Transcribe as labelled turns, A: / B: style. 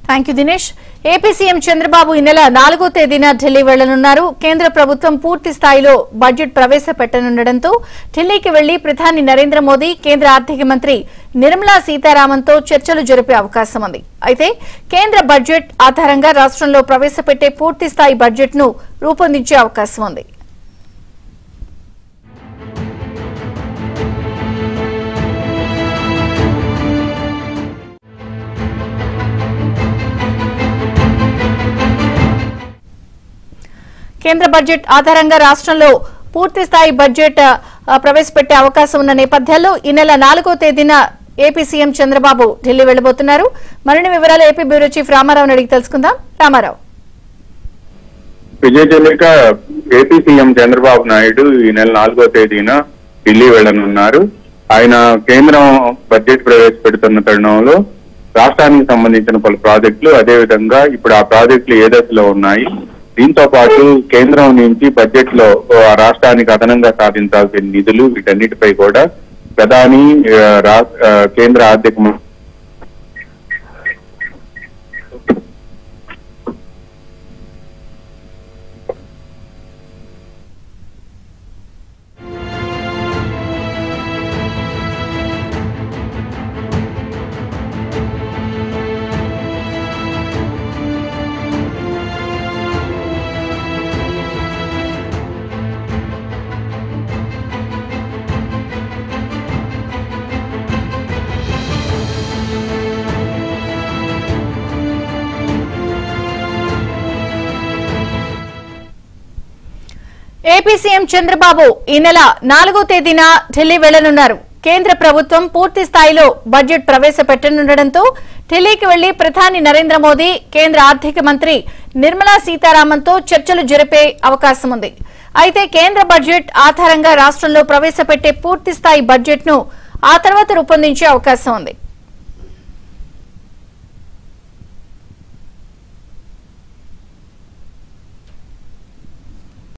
A: thank you Dinesh AP CM Chandrababu ఈ నెల నాలుగో తేదీన ఢిల్లీ వెళ్లనున్నారు కేంద్ర ప్రభుత్వం పూర్తి స్థాయిలో బడ్జెట్ ప్రవేశపెట్టనుండటంతో ఢిల్లీకి వెళ్లి ప్రధాని నరేంద్ర మోదీ కేంద్ర ఆర్థిక మంత్రి నిర్మలా సీతారామన్తో చర్చలు జరిపే అవకాశం ఉంది అయితే కేంద్ర బడ్జెట్ ఆధారంగా రాష్ట్రంలో ప్రవేశపెట్టే పూర్తి స్థాయి బడ్జెట్ ను రూపొందించే అవకాశం ఉంది కేంద్ర బడ్జెట్ ఆధారంగా రాష్ట్రంలో పూర్తి స్థాయి బడ్జెట్ ఆ, ప్రవేశపెట్టే అవకాశం ఉన్న నేపథ్యంలో ఈ నెల నాలుగో తేదీన ఏపీ సీఎం చంద్రబాబు ఢిల్లీ వెళ్లబోతున్నారు మరిన్ని వివరాలు ఏపీ బ్యూరో చీఫ్ రామారావుని అడిగి తెలుసుకుందాం రామారావు
B: విజయ చెల్లిక ఏపీ సీఎం చంద్రబాబు నాయుడు ఈ నెల నాలుగో తేదీన ఢిల్లీ వెళ్లనున్నారు ఆయన కేంద్రం బడ్జెట్ ప్రవేశపెడుతున్న తరుణంలో రాష్ట్రానికి సంబంధించిన పలు ప్రాజెక్టులు అదేవిధంగా ఇప్పుడు ఆ ప్రాజెక్టులు ఏ దశలో ఉన్నాయి దీంతో పాటు కేంద్రం నుంచి బడ్జెట్ లో ఆ రాష్ట్రానికి అదనంగా సాధించాల్సిన నిధులు వీటన్నిటిపై కూడా ప్రధాని ఆ, రా- ఆ, కేంద్ర ఆర్థిక మంత్రి
A: ఏపీ సీఎం చంద్రబాబు ఈ నెల నాలుగో తేదీన ఢిల్లీ వెళ్లనున్నారు కేంద్ర ప్రభుత్వం పూర్తి స్థాయిలో బడ్జెట్ ప్రవేశపెట్టనుండటంతో ఢిల్లీకి వెళ్లి ప్రధాని నరేంద్ర మోదీ కేంద్ర ఆర్థిక మంత్రి నిర్మలా సీతారామన్తో చర్చలు జరిపే అవకాశం ఉంది అయితే కేంద్ర బడ్జెట్ ఆధారంగా రాష్ట్రంలో ప్రవేశపెట్టే పూర్తి స్థాయి బడ్జెట్ ను ఆ తర్వాత రూపొందించే అవకాశం ఉంది